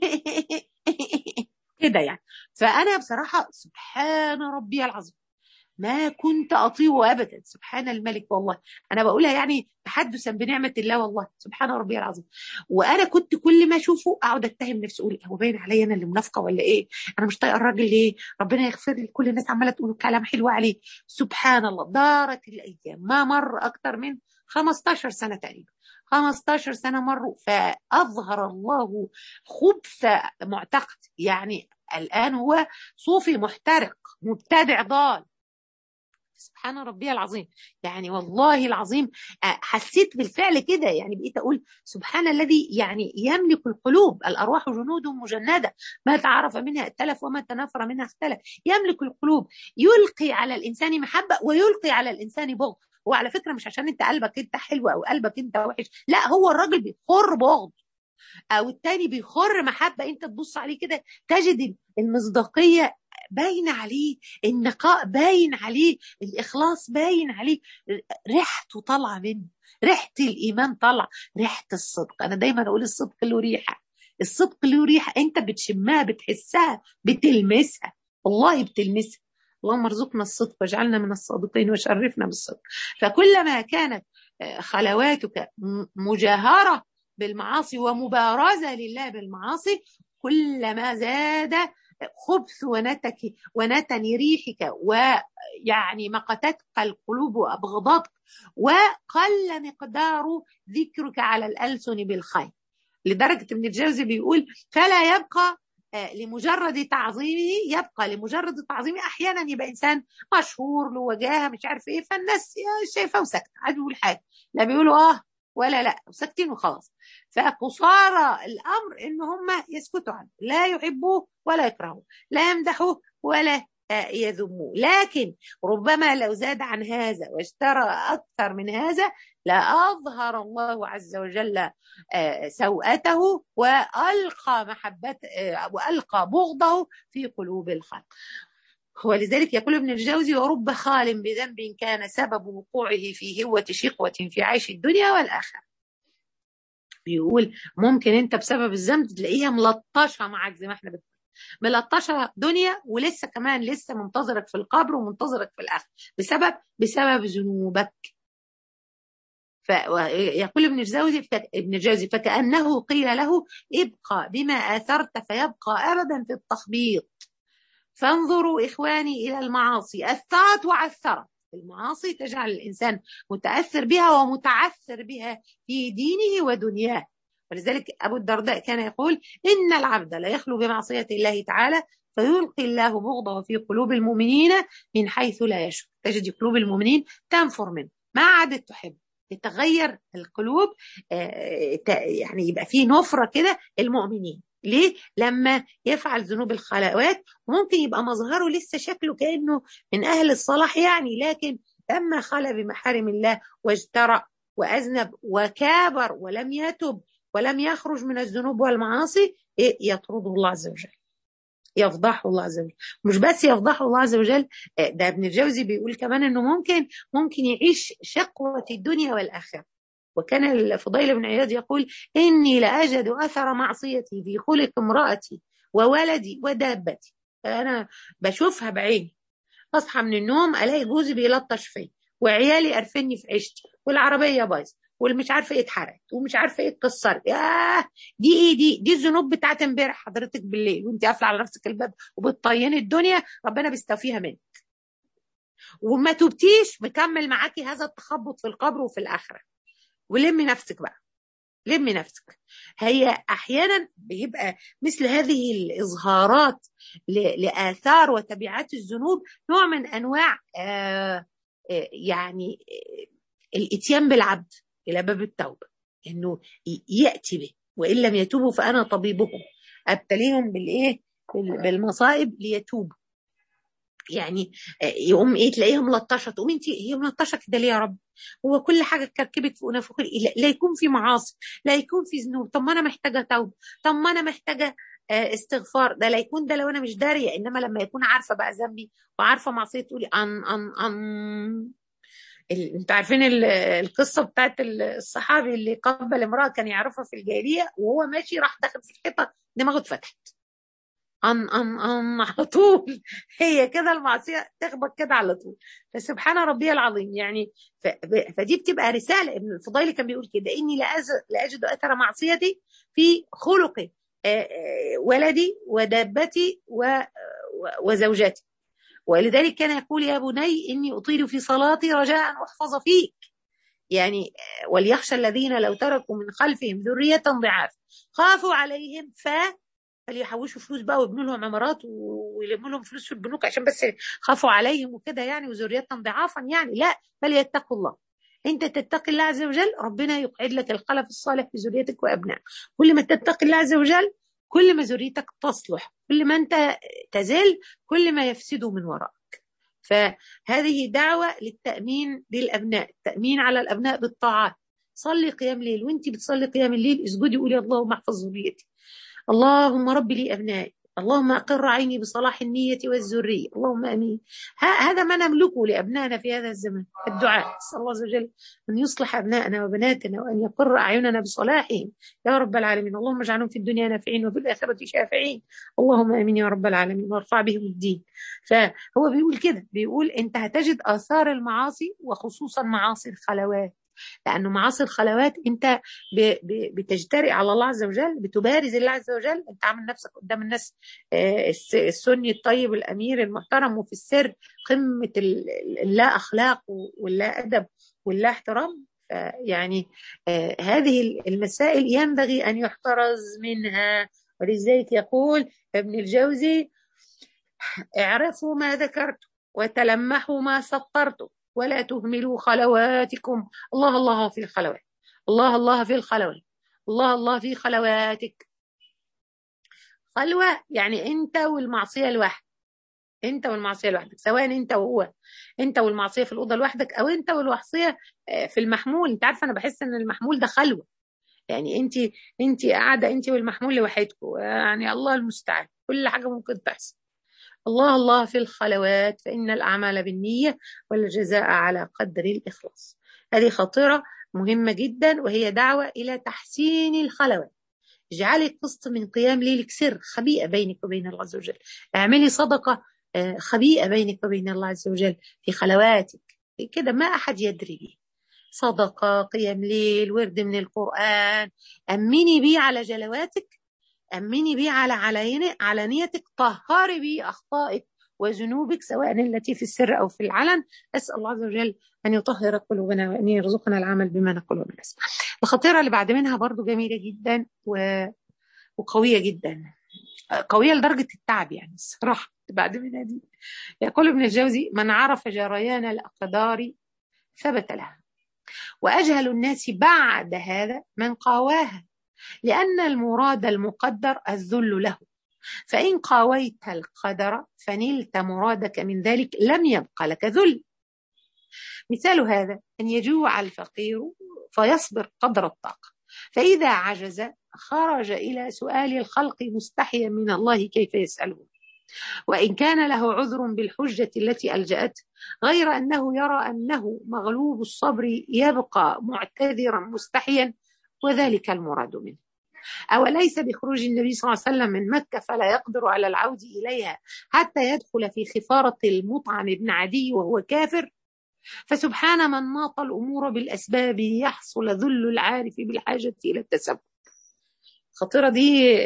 كده يعني فانا بصراحه سبحان ربي العظيم ما كنت اطيعه ابدا سبحان الملك والله انا بقولها يعني تحدثا بنعمه الله والله سبحان ربي العظيم وانا كنت كل ما اشوفه اقعد اتهم نفسي اقول هو باين عليا انا اللي منافقه ولا ايه انا مش طايقه الراجل ليه ربنا يغفر لي كل الناس عماله تقول كلام حلو عليه سبحان الله دارت الايام ما مر اكتر من 15 سنه تقريبا 15 سنه مروا فاظهر الله خبث معتقد يعني الان هو صوفي محترق مبتدع ضال سبحان ربي العظيم يعني والله العظيم حسيت بالفعل كده يعني بقيت اقول سبحان الذي يعني يملك القلوب الارواح جنود مجنده ما تعرف منها ائتلف وما تنافر منها اختلف يملك القلوب يلقي على الانسان محبه ويلقي على الانسان بغض هو على فكره مش عشان انت قلبك انت حلو او قلبك انت وحش لا هو الراجل بيخر بغض او التاني بيخر محبه انت تبص عليه كده تجد المصداقيه باين عليه النقاء باين عليه الإخلاص باين عليه ريحته طالعة منه ريحة الإيمان طالعة ريحة الصدق أنا دايما أقول الصدق له ريحة الصدق له ريحة أنت بتشمها بتحسها بتلمسها والله بتلمسها اللهم ارزقنا الصدق واجعلنا من الصادقين وشرفنا بالصدق فكلما كانت خلواتك مجاهرة بالمعاصي ومبارزة لله بالمعاصي كلما زاد خبث ونتك ونتن ريحك ويعني مقتتك القلوب وأبغضتك وقل مقدار ذكرك على الألسن بالخير لدرجة ابن الجوزي بيقول فلا يبقى لمجرد تعظيمه يبقى لمجرد تعظيمه احيانا يبقى انسان مشهور له وجاهه مش عارف ايه فالناس شايفاه وساكته عايز يقول حاجه لا بيقولوا اه ولا لا وساكتين وخلاص فقصارى الامر ان هم يسكتوا عنه لا يحبوه ولا يكرهوه لا يمدحوه ولا يذموه لكن ربما لو زاد عن هذا واشترى أكثر من هذا لأظهر الله عز وجل سوءته وألقى محبة وألقى بغضه في قلوب الخلق ولذلك يقول ابن الجوزي ورب خال بذنب كان سبب وقوعه في هوة شقوة في عيش الدنيا والآخرة بيقول ممكن انت بسبب الذنب تلاقيها ملطشه معاك زي ما احنا بنقول ملطشه دنيا ولسه كمان لسه منتظرك في القبر ومنتظرك في الاخر بسبب بسبب ذنوبك فيقول ابن الجوزي ابن الجوزي فكانه قيل له ابقى بما اثرت فيبقى ابدا في التخبيط فانظروا اخواني الى المعاصي اثرت وعثرت المعاصي تجعل الانسان متاثر بها ومتعثر بها في دينه ودنياه ولذلك أبو الدرداء كان يقول إن العبد لا يخلو بمعصية الله تعالى فيلقي الله بغضه في قلوب المؤمنين من حيث لا يشعر تجد قلوب المؤمنين تنفر منه ما عادت تحب تتغير القلوب يعني يبقى فيه نفرة كده المؤمنين ليه؟ لما يفعل ذنوب الخلوات ممكن يبقى مظهره لسه شكله كأنه من أهل الصلاح يعني لكن لما خلى بمحارم الله واجترأ وأذنب وكابر ولم يتب ولم يخرج من الذنوب والمعاصي إيه يطرده الله عز وجل يفضحه الله عز وجل مش بس يفضحه الله عز وجل ده ابن الجوزي بيقول كمان انه ممكن ممكن يعيش شقوة الدنيا والآخرة وكان الفضيل بن عياض يقول إني لأجد أثر معصيتي في خلق امرأتي وولدي ودابتي أنا بشوفها بعيني أصحى من النوم ألاقي جوزي بيلطش فيا وعيالي قرفني في عيشتي والعربية بايظة والمش عارفه ايه اتحرقت ومش عارفه ايه اتكسرت ياه دي ايه دي دي الذنوب بتاعت امبارح حضرتك بالليل وانت قافله على نفسك الباب وبتطيني الدنيا ربنا بيستوفيها منك وما تبتيش مكمل معاكي هذا التخبط في القبر وفي الاخره ولمي نفسك بقى لمي نفسك هي احيانا بيبقى مثل هذه الاظهارات لاثار وتبعات الذنوب نوع من انواع آه يعني الاتيان بالعبد الى باب التوبه انه ياتي به وان لم يتوبوا فانا طبيبهم ابتليهم بالايه بالمصائب ليتوبوا يعني يقوم ايه تلاقيها ملطشه تقوم انت هي ملطشه كده ليه يا رب هو كل حاجه اتكركبت فوقنا فوق لا يكون في معاصي لا يكون في ذنوب طب ما انا محتاجه توبه طب ما انا محتاجه استغفار ده لا يكون ده لو انا مش داريه انما لما يكون عارفه بقى ذنبي وعارفه معصيه تقولي ان ان ان انتوا عارفين القصه بتاعت الصحابي اللي قبل امراه كان يعرفها في الجاهليه وهو ماشي راح داخل في الحيطه دماغه اتفتحت ان ان ان على طول هي كده المعصيه تخبط كده على طول فسبحان ربي العظيم يعني فدي بتبقى رساله ابن الفضيل كان بيقول كده اني لا اجد اثر معصيتي في خلقي ولدي ودابتي وزوجتي ولذلك كان يقول يا بني إني أطيل في صلاتي رجاء أن أحفظ فيك يعني وليخشى الذين لو تركوا من خلفهم ذرية ضعاف خافوا عليهم ف فليحوشوا فلوس بقى ويبنوا لهم عمارات ويلموا لهم فلوس في البنوك عشان بس خافوا عليهم وكده يعني وذرية ضعافا يعني لا فليتقوا الله انت تتقي الله عز وجل ربنا يقعد لك الخلف الصالح في ذريتك وابنائك كل ما تتقي الله عز وجل كل ما ذريتك تصلح كل ما انت تزل كل ما يفسدوا من وراءك فهذه دعوة للتأمين للأبناء التأمين على الأبناء بالطاعات صلي قيام ليل وانت بتصلي قيام الليل اسجدي قولي اللهم احفظ ذريتي اللهم رب لي أبنائي اللهم أقر عيني بصلاح النية والذرية اللهم أمين هذا ما نملكه لأبنائنا في هذا الزمن الدعاء نسأل الله عز وجل أن يصلح أبنائنا وبناتنا وأن يقر أعيننا بصلاحهم يا رب العالمين اللهم اجعلهم في الدنيا نافعين وفي الآخرة شافعين اللهم أمين يا رب العالمين وارفع بهم الدين فهو بيقول كده بيقول أنت هتجد آثار المعاصي وخصوصا معاصي الخلوات لانه معاصي الخلوات انت بتجترئ على الله عز وجل بتبارز الله عز وجل انت عامل نفسك قدام الناس السني الطيب الامير المحترم وفي السر قمه اللا اخلاق واللا ادب واللا احترام يعني هذه المسائل ينبغي ان يحترز منها ولذلك يقول ابن الجوزي اعرفوا ما ذكرت وتلمحوا ما سطرت ولا تهملوا خلواتكم الله الله في الخلوات الله الله في الخلوات الله الله في خلواتك خلوة يعني انت والمعصية لوحدك انت والمعصية لوحدك سواء انت وهو انت والمعصية في الأوضة لوحدك او انت والمعصية في المحمول انت عارفه انا بحس ان المحمول ده خلوة يعني انت انت قاعدة انت والمحمول لوحدكم يعني الله المستعان كل حاجة ممكن تحصل الله الله في الخلوات فإن الأعمال بالنية والجزاء على قدر الإخلاص هذه خطيرة مهمة جدا وهي دعوة إلى تحسين الخلوات اجعلي قسط من قيام ليلك سر خبيئة بينك وبين الله عز وجل اعملي صدقة خبيئة بينك وبين الله عز وجل في خلواتك كده ما أحد يدري به صدقة قيام ليل ورد من القرآن أمني بيه على جلواتك أمني بيه على علانيتك طهري بيه أخطائك وذنوبك سواء التي في السر أو في العلن أسأل الله عز وجل أن يطهر قلوبنا وأن يرزقنا العمل بما نقول ونسمع الخطيرة اللي بعد منها برضو جميلة جدا و... وقوية جدا قوية لدرجة التعب يعني الصراحة بعد منها دي يقول ابن الجوزي من عرف جريان الأقدار ثبت لها وأجهل الناس بعد هذا من قاواها لأن المراد المقدر الذل له فإن قاويت القدر فنلت مرادك من ذلك لم يبق لك ذل مثال هذا أن يجوع الفقير فيصبر قدر الطاقة فإذا عجز خرج إلى سؤال الخلق مستحيا من الله كيف يسأله وإن كان له عذر بالحجة التي ألجأته غير أنه يرى أنه مغلوب الصبر يبقى معتذرا مستحيا وذلك المراد منه أوليس بخروج النبي صلى الله عليه وسلم من مكة فلا يقدر على العود إليها حتى يدخل في خفارة المطعم بن عدي وهو كافر فسبحان من ناط الأمور بالأسباب يحصل ذل العارف بالحاجة إلى التسبب خطيرة دي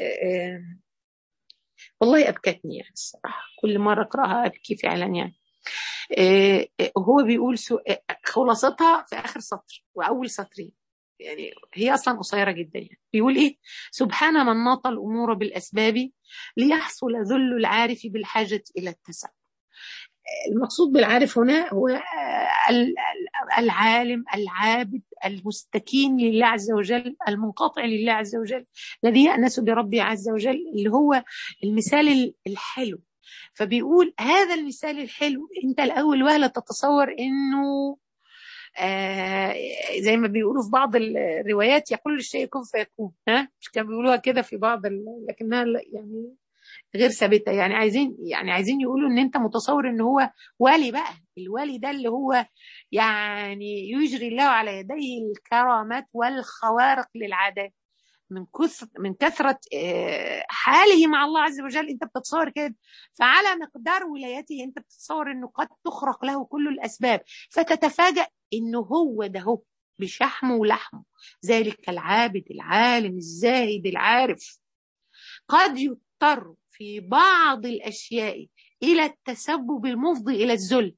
والله أبكتني يعني الصراحة كل مرة أقرأها أبكي فعلا يعني هو بيقول خلاصتها في آخر سطر وأول سطرين يعني هي اصلا قصيره جدا يعني بيقول ايه سبحان من ناط الامور بالاسباب ليحصل ذل العارف بالحاجه الى التسبب المقصود بالعارف هنا هو العالم العابد المستكين لله عز وجل المنقطع لله عز وجل الذي يأنس بربه عز وجل اللي هو المثال الحلو فبيقول هذا المثال الحلو انت الاول وهله تتصور انه آه زي ما بيقولوا في بعض الروايات يقول الشيء كن فيكون ها مش كانوا بيقولوها كده في بعض لكنها يعني غير ثابته يعني عايزين يعني عايزين يقولوا ان انت متصور ان هو والي بقى الوالي ده اللي هو يعني يجري الله على يديه الكرامات والخوارق للعادات من كثر من كثره حاله مع الله عز وجل انت بتتصور كده فعلى مقدار ولايته انت بتتصور انه قد تخرق له كل الاسباب فتتفاجأ انه هو ده هو بشحمه ولحمه ذلك العابد العالم الزاهد العارف قد يضطر في بعض الاشياء الى التسبب المفضي الى الذل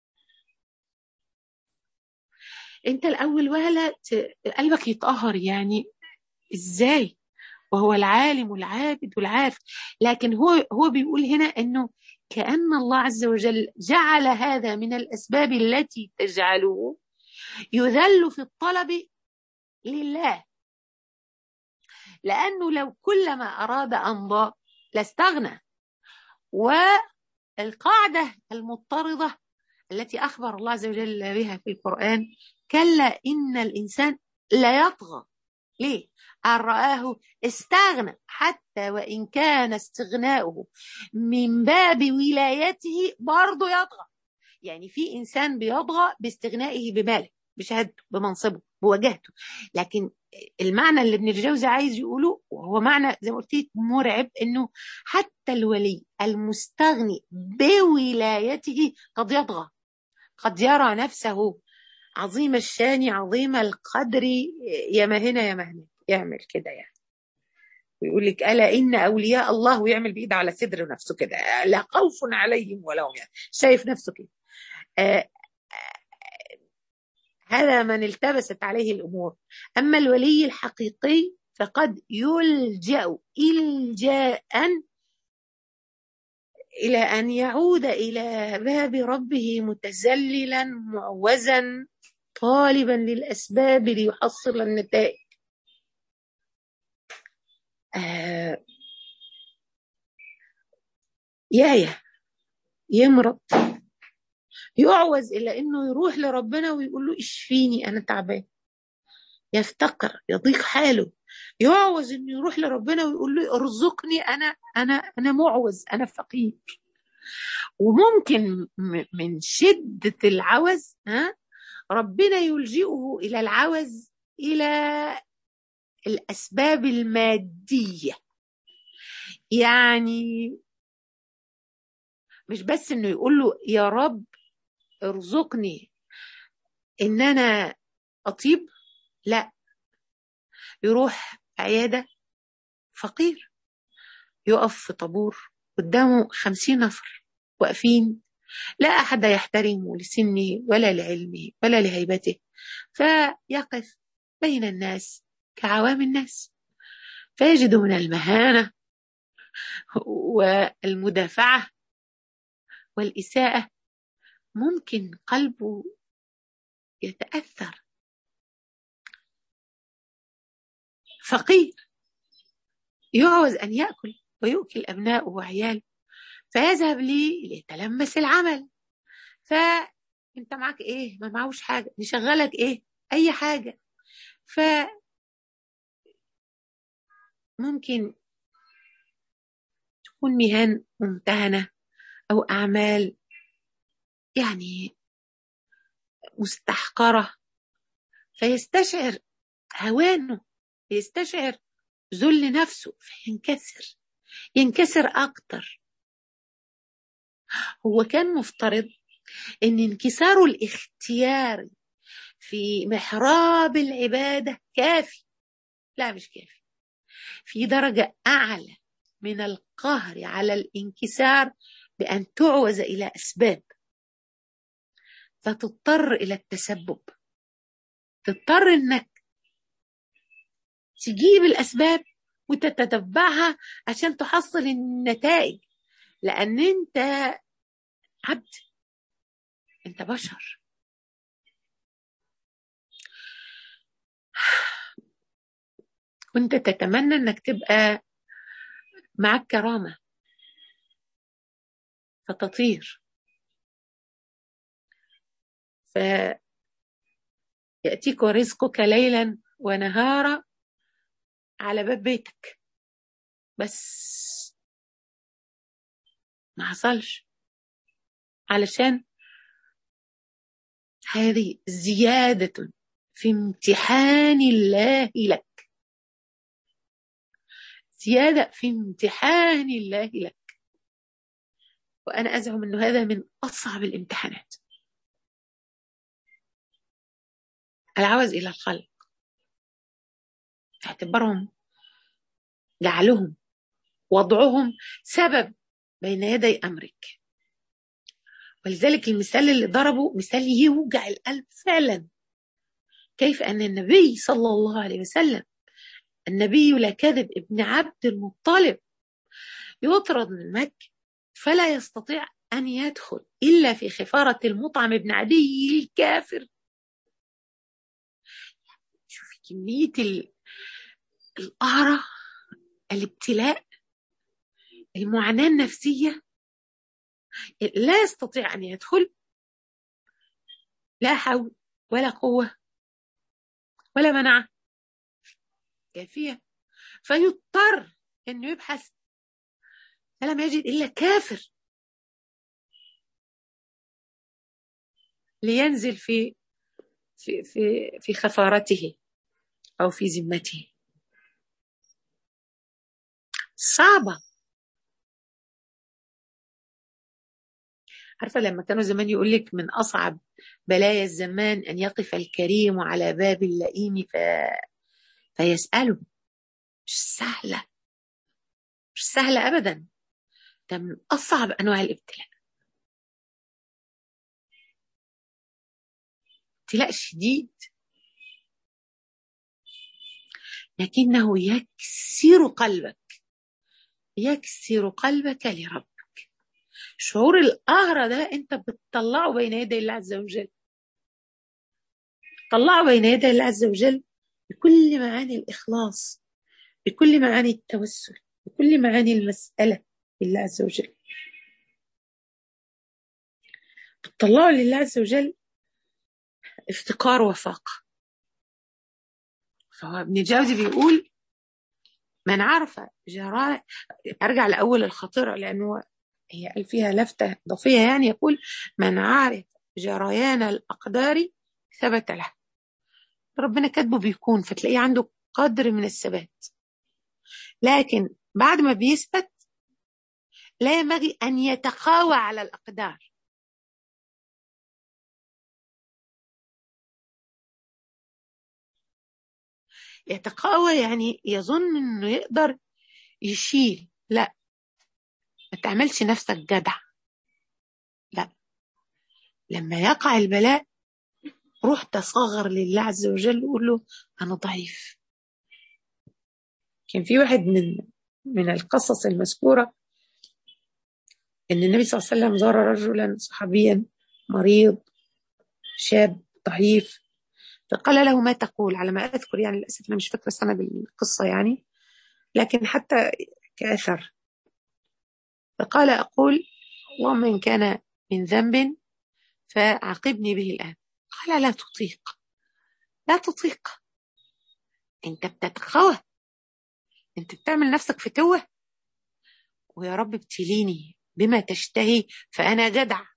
انت الاول وهله قلبك يتقهر يعني ازاي وهو العالم والعابد والعارف لكن هو هو بيقول هنا انه كأن الله عز وجل جعل هذا من الأسباب التي تجعله يذل في الطلب لله لأنه لو كلما أراد أمضى لاستغنى والقاعدة المضطردة التي أخبر الله عز وجل بها في القرآن كلا إن الإنسان لا يطغى ليه؟ أن رآه استغنى حتى وإن كان استغناؤه من باب ولايته برضه يطغى يعني في إنسان بيطغى باستغنائه بماله بشهادته بمنصبه بوجهته لكن المعنى اللي ابن الجوزي عايز يقوله وهو معنى زي ما قلت مرعب انه حتى الولي المستغني بولايته قد يطغى قد يرى نفسه عظيم الشان عظيم القدر يا ما هنا يا ما هنا يعمل كده يعني ويقول لك ألا إن أولياء الله ويعمل بإيده على صدر نفسه كده لا خوف عليهم ولا هم يعني شايف نفسه كده آه هذا من التبست عليه الأمور أما الولي الحقيقي فقد يلجأ إلجاء إلى أن يعود إلى باب ربه متزللا معوزا طالبا للأسباب ليحصل النتائج آه يايا يمرض يعوز إلى أنه يروح لربنا ويقول له اشفيني أنا تعبان يفتقر يضيق حاله يعوز انه يروح لربنا ويقول له ارزقني انا انا انا معوز انا فقير وممكن من شده العوز ها ربنا يلجئه الى العوز الى الاسباب الماديه يعني مش بس انه يقول له يا رب ارزقني ان انا اطيب لا يروح عيادة فقير يقف في طابور قدامه خمسين نفر واقفين لا أحد يحترمه لسنه ولا لعلمه ولا لهيبته فيقف بين الناس كعوام الناس فيجد من المهانة والمدافعة والإساءة ممكن قلبه يتأثر فقير يعوز أن يأكل ويؤكل أبناؤه وعياله فيذهب لي ليتلمس العمل فأنت معك إيه ما معوش حاجة نشغلك إيه أي حاجة ف ممكن تكون مهن ممتهنة أو أعمال يعني مستحقرة فيستشعر هوانه يستشعر ذل نفسه فينكسر ينكسر أكتر هو كان مفترض ان انكساره الاختياري في محراب العباده كافي لا مش كافي في درجه اعلى من القهر على الانكسار بان تعوز الى اسباب فتضطر الى التسبب تضطر انك تجيب الاسباب وتتتبعها عشان تحصل النتائج لان انت عبد انت بشر كنت تتمنى انك تبقى معك كرامه فتطير فيأتيك رزقك ليلا ونهارا على باب بيتك بس ما حصلش علشان هذه زيادة في امتحان الله لك زيادة في امتحان الله لك وأنا أزعم أنه هذا من أصعب الامتحانات العوز إلى الخلق اعتبرهم جعلهم وضعهم سبب بين يدي أمرك ولذلك المثال اللي ضربه مثال يوجع القلب فعلا كيف أن النبي صلى الله عليه وسلم النبي لا كذب ابن عبد المطلب يطرد من مكة فلا يستطيع أن يدخل إلا في خفارة المطعم بن عدي الكافر شوفي كمية القهرة الابتلاء المعاناة النفسية لا يستطيع أن يدخل لا حول ولا قوة ولا منع كافية فيضطر أنه يبحث فلم يجد إلا كافر لينزل في في في في خفارته أو في ذمته صعبة عارفة لما كانوا زمان يقول لك من أصعب بلايا الزمان أن يقف الكريم على باب اللئيم ف... فيسأله مش سهلة مش سهلة أبدا ده من أصعب أنواع الابتلاء ابتلاء شديد لكنه يكسر قلبك يكسر قلبك لربك شعور القهر ده انت بتطلعه بين يدي الله عز وجل طلعه بين يدي الله عز وجل بكل معاني الإخلاص بكل معاني التوسل بكل معاني المسألة لله عز وجل بتطلعه لله عز وجل افتقار وفاقة فهو ابن الجوزي بيقول من عرف جراء ارجع لاول الخطيره لانه هي قال فيها لفته اضافيه يعني يقول من عرف جريان الاقدار ثبت له ربنا كاتبه بيكون فتلاقيه عنده قدر من الثبات لكن بعد ما بيثبت لا ينبغي ان يتقاوى على الاقدار يتقاوى يعني يظن انه يقدر يشيل لا ما تعملش نفسك جدع لا لما يقع البلاء روح تصغر لله عز وجل وقول له انا ضعيف كان في واحد من من القصص المذكوره ان النبي صلى الله عليه وسلم زار رجلا صحابيا مريض شاب ضعيف فقال له ما تقول على ما أذكر يعني للأسف أنا مش فاكرة سند القصة يعني لكن حتى كأثر فقال أقول اللهم إن كان من ذنب فعاقبني به الآن قال لا تطيق لا تطيق أنت بتتقوى أنت بتعمل نفسك فتوة ويا رب ابتليني بما تشتهي فأنا جدع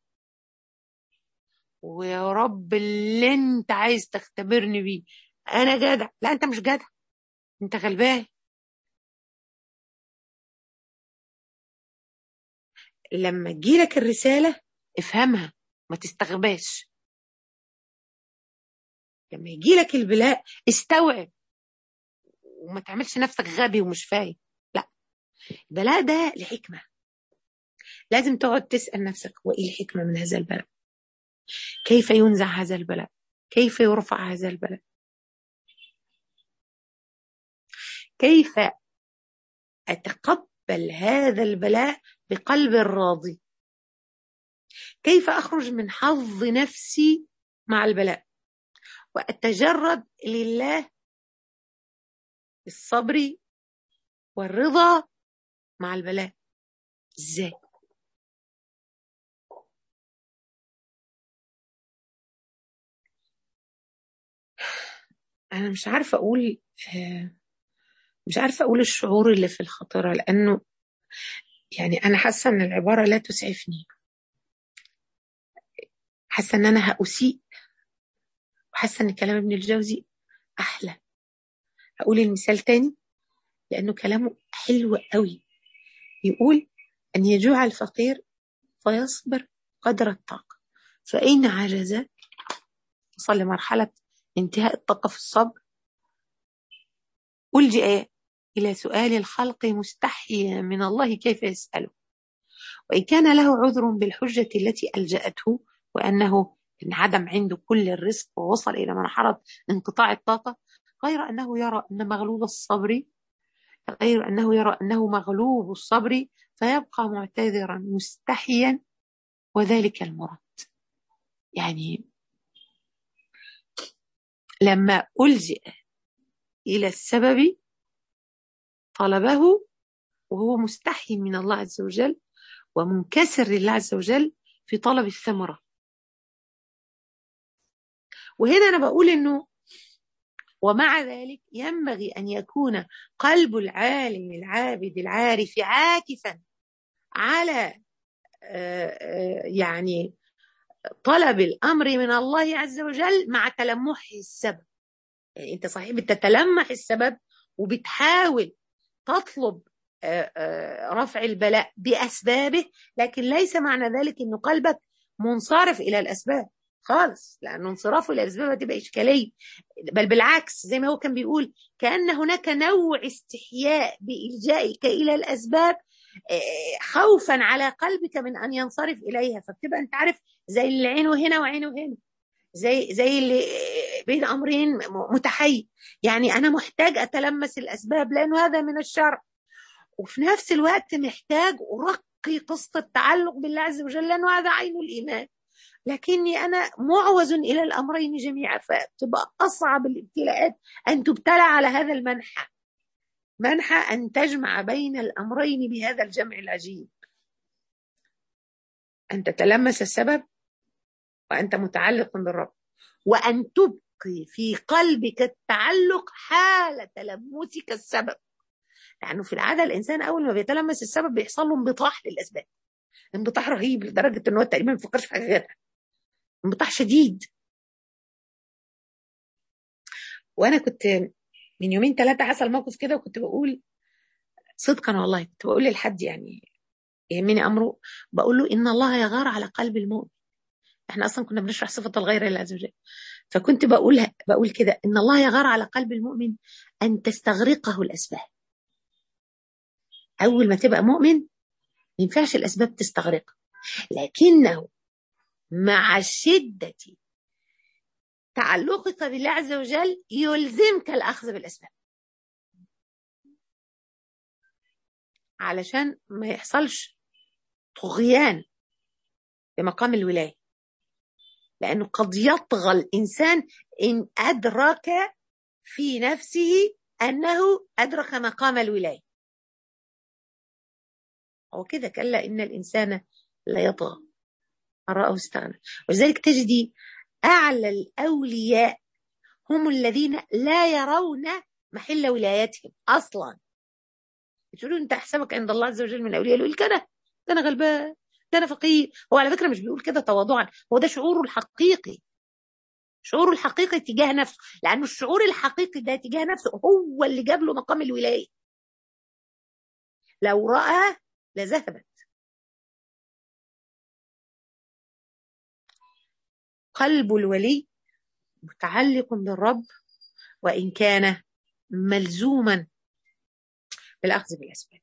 ويا رب اللي انت عايز تختبرني بيه انا جدع لا انت مش جدع انت غلبان لما تجيلك الرسالة افهمها ما تستغباش لما يجيلك البلاء استوعب وما تعملش نفسك غبي ومش فاهم لا البلاء ده لحكمة لازم تقعد تسأل نفسك وإيه الحكمة من هذا البلاء كيف ينزع هذا البلاء كيف يرفع هذا البلاء كيف اتقبل هذا البلاء بقلب راضي كيف اخرج من حظ نفسي مع البلاء واتجرد لله بالصبر والرضا مع البلاء ازاي انا مش عارفه اقول مش عارفه اقول الشعور اللي في الخطيره لانه يعني انا حاسه ان العباره لا تسعفني حاسه ان انا هاسيء وحاسه ان كلام ابن الجوزي احلى هقول المثال تاني لانه كلامه حلو قوي يقول ان يجوع الفقير فيصبر قدر الطاقه فان عجز وصل لمرحله انتهاء الطاقة في الصبر ألجئ إلى سؤال الخلق مستحيا من الله كيف يسأله وإن كان له عذر بالحجة التي ألجأته وأنه انعدم عنده كل الرزق ووصل إلى مرحلة انقطاع الطاقة غير أنه يرى أن مغلوب الصبر غير أنه يرى أنه مغلوب الصبر فيبقى معتذرا مستحيا وذلك المراد يعني لما ألجئ إلى السبب طلبه وهو مستحي من الله عز وجل ومنكسر لله عز وجل في طلب الثمرة وهنا أنا بقول إنه ومع ذلك ينبغي أن يكون قلب العالم العابد العارف عاكفا على يعني طلب الامر من الله عز وجل مع تلمح السبب يعني انت صحيح بتتلمح السبب وبتحاول تطلب رفع البلاء باسبابه لكن ليس معنى ذلك ان قلبك منصرف الى الاسباب خالص لانه انصرافه الى الاسباب هتبقى اشكاليه بل بالعكس زي ما هو كان بيقول كان هناك نوع استحياء بالجائك الى الاسباب خوفا على قلبك من ان ينصرف اليها فبتبقى انت عارف زي اللي عينه هنا وعينه هنا زي زي اللي بين امرين متحيز يعني انا محتاج اتلمس الاسباب لانه هذا من الشرع وفي نفس الوقت محتاج ارقي قصه التعلق بالله عز وجل لانه هذا عين الايمان لكني انا معوز الى الامرين جميعا فتبقى اصعب الابتلاءات ان تبتلى على هذا المنحى منحى ان تجمع بين الامرين بهذا الجمع العجيب ان تتلمس السبب وانت متعلق بالرب وان تبقي في قلبك التعلق حال تلمسك السبب لانه في العاده الانسان اول ما بيتلمس السبب بيحصل له انبطاح للاسباب انبطاح رهيب لدرجه ان هو تقريبا ما بيفكرش في حاجه غيرها انبطاح شديد وانا كنت من يومين ثلاثه حصل موقف كده وكنت بقول صدقا والله كنت بقول لحد يعني يهمني امره بقول له ان الله يغار على قلب المؤمن احنا اصلا كنا بنشرح صفه الغير لله عز وجل فكنت بقول بقول كده ان الله يغار على قلب المؤمن ان تستغرقه الاسباب اول ما تبقى مؤمن ما ينفعش الاسباب تستغرقه لكنه مع شده تعلقك بالله عز وجل يلزمك الاخذ بالاسباب علشان ما يحصلش طغيان في مقام الولايه لانه قد يطغى الانسان ان ادرك في نفسه انه ادرك مقام الولايه هو كده كلا ان الانسان لا يطغى رآه استغنى ولذلك تجدي اعلى الاولياء هم الذين لا يرون محل ولايتهم اصلا تقولوا انت حسابك عند الله عز وجل من الاولياء يقول كده ده انا غلبان ده انا فقير هو على فكره مش بيقول كده تواضعا هو ده شعوره الحقيقي شعوره الحقيقي تجاه نفسه لانه الشعور الحقيقي ده تجاه نفسه هو اللي جاب له مقام الولايه لو راى لذهبت قلب الولي متعلق بالرب وان كان ملزوما بالاخذ بالاسباب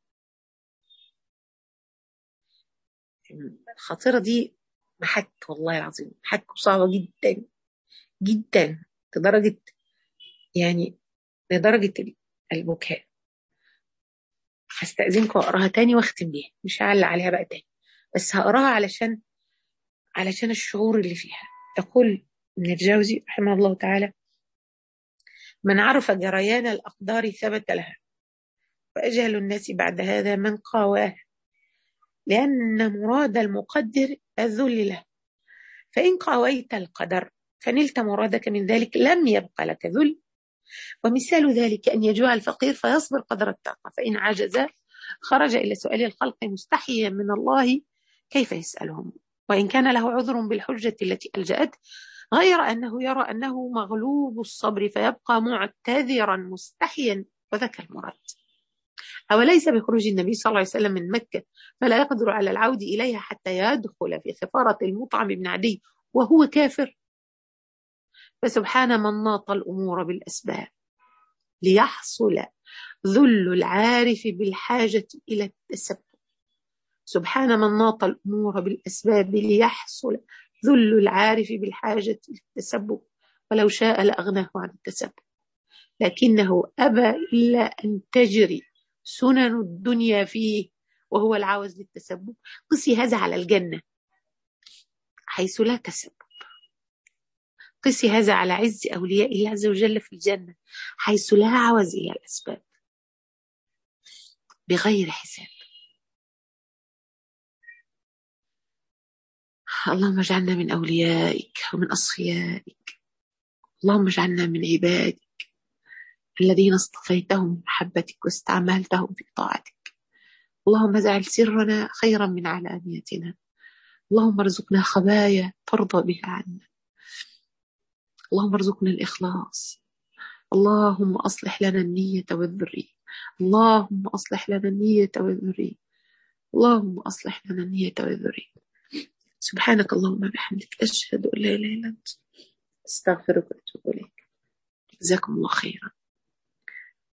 الخاطره دي محك والله العظيم محك صعبه جدا جدا لدرجه يعني لدرجه البكاء هستأذنكم أقراها تاني واختم بيها مش هعلق عليها بقى تاني بس هقراها علشان علشان الشعور اللي فيها يقول ابن الجوزي رحمه الله تعالى من عرف جريان الأقدار ثبت لها وأجهل الناس بعد هذا من قاواه لأن مراد المقدر الذل له فإن قاويت القدر فنلت مرادك من ذلك لم يبق لك ذل ومثال ذلك أن يجوع الفقير فيصبر قدر الطاقة فإن عجز خرج إلى سؤال الخلق مستحيا من الله كيف يسألهم وإن كان له عذر بالحجة التي ألجأت غير أنه يرى أنه مغلوب الصبر فيبقى معتذرا مستحيا وذاك المراد أوليس بخروج النبي صلى الله عليه وسلم من مكة فلا يقدر على العود إليها حتى يدخل في خفارة المطعم بن عدي وهو كافر فسبحان من ناط الأمور بالأسباب ليحصل ذل العارف بالحاجة إلى التسبب سبحان من ناط الأمور بالأسباب ليحصل ذل العارف بالحاجة إلى التسبب ولو شاء لأغناه عن التسبب لكنه أبى إلا أن تجري سنن الدنيا فيه وهو العاوز للتسبب قسي هذا على الجنة حيث لا تسبب قسي هذا على عز أولياء الله عز وجل في الجنة حيث لا عوز إلى الأسباب بغير حساب اللهم اجعلنا من أوليائك ومن أصفيائك اللهم اجعلنا من عبادك الذين اصطفيتهم بمحبتك واستعملتهم في طاعتك اللهم اجعل سرنا خيرا من علانيتنا اللهم ارزقنا خبايا ترضى بها عنا اللهم ارزقنا الإخلاص اللهم أصلح لنا النية والذرية اللهم أصلح لنا النية والذرية اللهم أصلح لنا النية والذرية سبحانك اللهم وبحمدك أشهد أن لا إله إلا أنت أستغفرك وأتوب إليك جزاكم الله خيرا